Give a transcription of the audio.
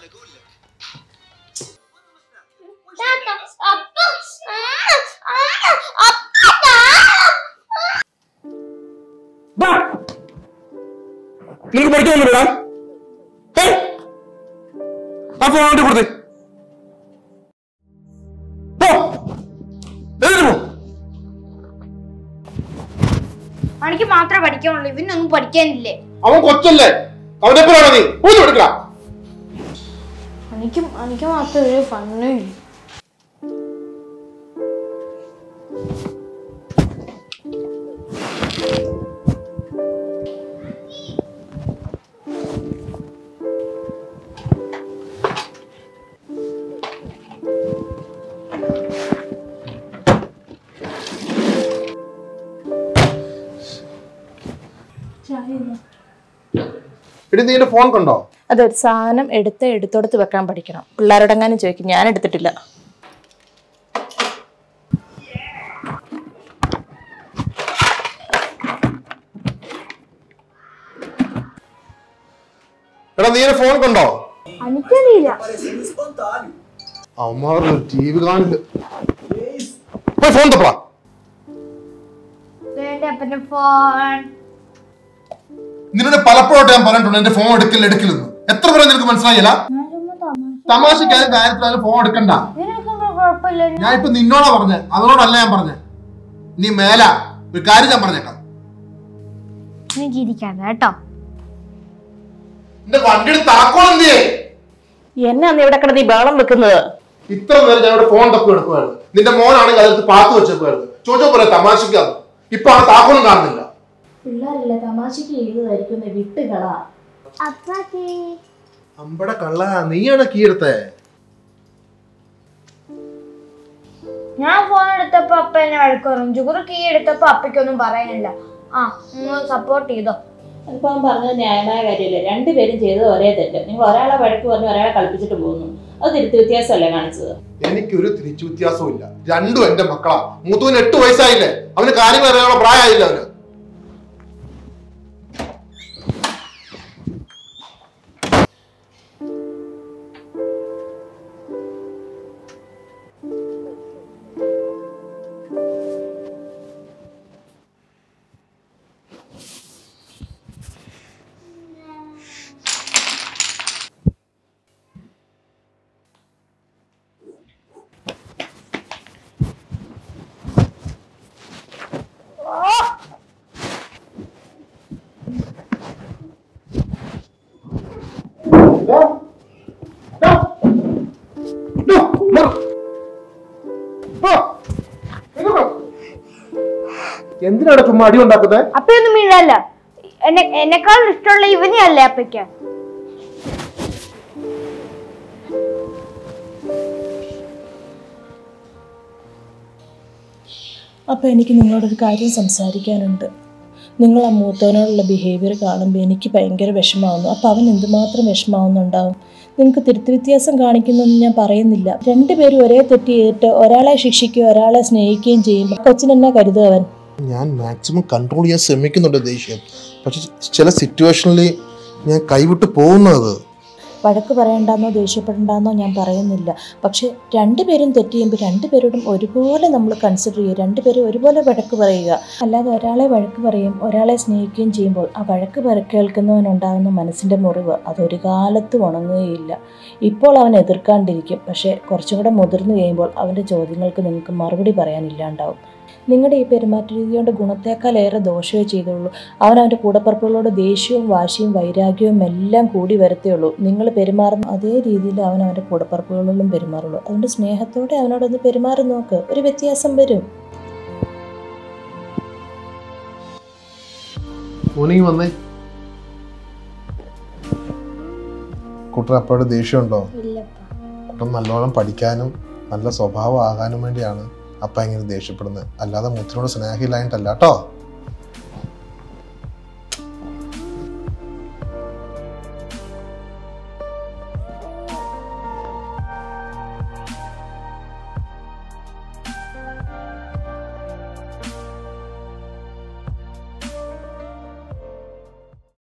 ബാ. നിനക്ക് പഠിക്കാനൊന്നുമില്ലടാ ഏ? ആ ഫോൺ വേണ്ടി കൊടുത്ത് പോ എഴുതിട്ട് പോ എനിക്ക് മാത്രമേ പഠിക്കാനുള്ളൂ ഇവനൊന്നും പഠിക്കാനില്ലേ അവൻ കൊച്ചല്ലേ അവനെ എപ്പോഴാണ് നീ പോയി കൊടുക്കല എനിക്ക് എനിക്ക് മാത്രം ഒരു ഫണ്ണും ഇല്ല എടി നീ എന്റെ ഫോൺ കണ്ടോ അതൊരു സാധനം എടുത്ത് എടുത്തോടത്ത് വെക്കാൻ പഠിക്കണം പിള്ളേരോടെങ്ങാനും ചോദിക്കും ഞാൻ എടുത്തിട്ടില്ല എടാ നീ എന്റെ ഫോൺ കണ്ടോ എനിക്കറിയില്ല അവന്മാർ ടി വി കാണില്ല പോയി ഫോൺ തപ്പളാ വേണ്ട അപ്പന്റെ ഫോൺ നിന്നോട് പലപ്പോഴായിട്ട് ഞാൻ പറഞ്ഞിട്ടുണ്ട് എന്റെ ഫോൺ എടുക്കില്ല എടുക്കില്ലെന്ന് എത്ര പേരെ നിനക്ക് മനസ്സിലായില്ല തമാശക്കാരും കാര്യത്തിലായാലും ഫോൺ എടുക്കണ്ട നിനക്കൊന്നും കുഴപ്പമില്ല ഞാൻ ഇപ്പൊ നിന്നോടാ പറഞ്ഞത് അതിനോടല്ല ഞാൻ പറഞ്ഞത് നീ മേല ഒരു കാര്യം ഞാൻ പറഞ്ഞേക്കാം നീ ചിരിക്കാതെ കേട്ടോ എന്റെ വണ്ടിയുടെ താക്കോൽ എന്തിയേ എന്നെ അന്ന് ഇവിടെ കിടന്ന് ഈ ബഹളം വെക്കുന്നത് ഇത്ര നേരം ഞാൻ ഇവിടെ ഫോൺ തപ്പി എടുക്കുമായിരുന്നു നിന്റെ മോനാണെങ്കിൽ അതിൽ പാത്ത് വെച്ചേക്കുമായിരുന്നു ചോദിച്ചോ പോലെ തമാശക്കാന്ന് ഇപ്പൊ ആ താക്കോലും കാണുന്നില്ല പിള്ളേരല്ല തമാശക്ക് ചെയ്തതായിരിക്കും വിട്ടുകളാ അപ്പാക്കി അമ്പട കള്ള നീയാണ് കീ എടുത്തേ ഞാൻ ഫോൺ എടുത്തപ്പോ അപ്പ എന്നെ വഴക്ക് പറഞ്ഞു ജുഗുറ് കീ എടുത്തപ്പോ അപ്പയ്ക്കൊന്നും പറയാനില്ല ആ നിങ്ങൾ സപ്പോർട്ട് ചെയ്തോ അതിപ്പോ അവൻ പറഞ്ഞത് ന്യായമായ കാര്യമല്ലേ രണ്ടുപേരും ചെയ്തത് ഒരേ തെറ്റ് നിങ്ങൾ ഒരാളെ വഴക്ക് പറഞ്ഞ് ഒരാളെ കളിപ്പിച്ചിട്ട് പോകുന്നു അത് തിരുത്തി വ്യത്യാസമല്ലേ കാണിച്ചത് എനിക്കൊരു തിരിച്ചു വ്യത്യാസവും ഇല്ല രണ്ടും എന്റെ മക്കളാ മൂത്തവന് എട്ട് വയസ്സായില്ലേ അവന് കാര്യങ്ങൾ അറിയാനുള്ള പ്രായമായില്ല അവന് എന്തിനാണ് ചുമ്മാ അടി ഉണ്ടാക്കുന്നത് അപ്പയൊന്നും വീഴല്ല എന്നെ എന്നെക്കാൾ ഇഷ്ടമുള്ള ഇവനെയല്ലേ അപ്പയ്ക്ക് അപ്പോൾ എനിക്ക് നിങ്ങളോടൊരു കാര്യം സംസാരിക്കാനുണ്ട് നിങ്ങൾ ആ മൂത്തവനോടുള്ള ബിഹേവിയർ കാണുമ്പോൾ എനിക്ക് ഭയങ്കര വിഷമാവുന്നു അപ്പോൾ അവൻ എന്തുമാത്രം വിഷമാവുന്നുണ്ടാവും നിങ്ങൾക്ക് തിരുത്തി വ്യത്യാസം കാണിക്കുന്നൊന്നും ഞാൻ പറയുന്നില്ല രണ്ടുപേരും ഒരേ തെറ്റ് ചെയ്തിട്ട് ഒരാളെ ശിക്ഷിക്കുകയോ ഒരാളെ സ്നേഹിക്കുകയും ചെയ്യുമ്പോൾ കൊച്ചിനെന്നാ കരുതുക അവൻ ഞാൻ മാക്സിമം കൺട്രോൾ ചെയ്യാൻ ശ്രമിക്കുന്നുണ്ട് ദേഷ്യം പക്ഷെ ചില സിറ്റുവേഷനിൽ ഞാൻ കൈവിട്ട് പോകുന്നത് വഴക്ക് പറയണ്ടെന്നോ ദേഷ്യപ്പെടണ്ടെന്നോ ഞാൻ പറയുന്നില്ല പക്ഷെ രണ്ടുപേരും തെറ്റ് ചെയ്യുമ്പോൾ രണ്ടുപേരോടും ഒരുപോലെ നമ്മൾ കൺസിഡർ ചെയ്യുക രണ്ടുപേരും ഒരുപോലെ വഴക്ക് പറയുക അല്ലാതെ ഒരാളെ വഴക്ക് പറയും ഒരാളെ സ്നേഹിക്കുകയും ചെയ്യുമ്പോൾ ആ വഴക്ക് പറ കേൾക്കുന്നവനുണ്ടാകുന്ന മനസ്സിൻ്റെ മുറിവ് അതൊരു കാലത്തും ഉണങ്ങുകയില്ല ഇപ്പോൾ അവൻ എതിർക്കാണ്ടിരിക്കും പക്ഷേ കുറച്ചും കൂടെ മുതിർന്നു കഴിയുമ്പോൾ അവൻ്റെ ചോദ്യങ്ങൾക്ക് നിങ്ങൾക്ക് മറുപടി പറയാനില്ലാണ്ടാവും നിങ്ങളുടെ ഈ പെരുമാറ്റ രീതി കൊണ്ട് ഗുണത്തേക്കാൾ ഏറെ ദോഷമേ ചെയ്തുള്ളൂ അവൻ അവൻ്റെ കൂടപ്പറപ്പുകളോട് ദേഷ്യവും വാശിയും വൈരാഗ്യവും എല്ലാം കൂടി വരത്തേ ഉള്ളൂ നിങ്ങൾ പെരുമാറുന്ന അതേ രീതിയിൽ അവൻ അവൻ്റെ കൂടപ്പറപ്പുകളിലും പെരുമാറുള്ളൂ അതുകൊണ്ട് സ്നേഹത്തോടെ അവനോടൊന്ന് പെരുമാറി നോക്ക് ഒരു വ്യത്യാസം വരും മോർണിംഗ് വന്നേ കുട്ടൻ അപ്പോഴും ദേഷ്യമുണ്ടോ കുട്ടൻ നല്ലോണം പഠിക്കാനും നല്ല സ്വഭാവം ആകാനും വേണ്ടിയാണ് അപ്പ ഇങ്ങനെ ദേഷ്യപ്പെടുന്നത് അല്ലാതെ മുത്തിനോട് സ്നേഹമില്ലായിട്ടല്ല കേട്ടോ